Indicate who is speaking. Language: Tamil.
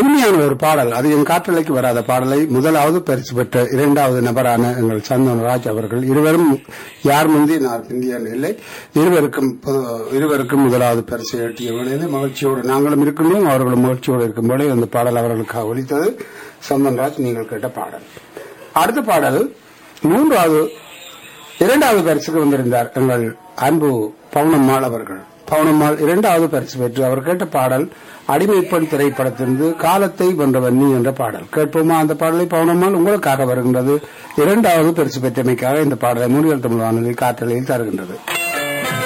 Speaker 1: இனிமையான ஒரு பாடல் அது என் காற்றலைக்கு வராத பாடலை முதலாவது பரிசு பெற்ற இரண்டாவது நபரான எங்கள் சந்தனராஜ் அவர்கள் இருவரும் யார் முந்தி நான் பிந்தியன் இல்லை இருவருக்கும் பொது- இருவருக்கும் முதலாவது பரிசு எட்டிய வேளையில் மகிழ்ச்சியோடு நாங்களும் இருக்கின்றோம் அவர்களும் மகிழ்ச்சியோடு இருக்கும் வேளை அந்த பாடல் அவர்களுக்காக ஒலித்தது சந்தன்ராஜ் நீங்கள் கேட்ட பாடல் அடுத்த பாடல் மூன்றாவது இரண்டாவது பரிசுக்கு வந்திருந்தார் எங்கள் அன்பு பவுனம்மாள் அவர்கள் பவுனம்மாள் இரண்டாவது பரிசு பெற்று அவர் கேட்ட பாடல் அடிமைப்பெண் திரைப்படத்திலிருந்து காலத்தை வென்றவன் நீ என்ற பாடல் கேட்போமா அந்த பாடலை பவுனம்மாள் உங்களுக்காக வருகின்றது இரண்டாவது பரிசு பெற்றமைக்காக இந்த பாடலை மூலியல் தமிழ் வானொலி காற்றலையில் தருகின்றது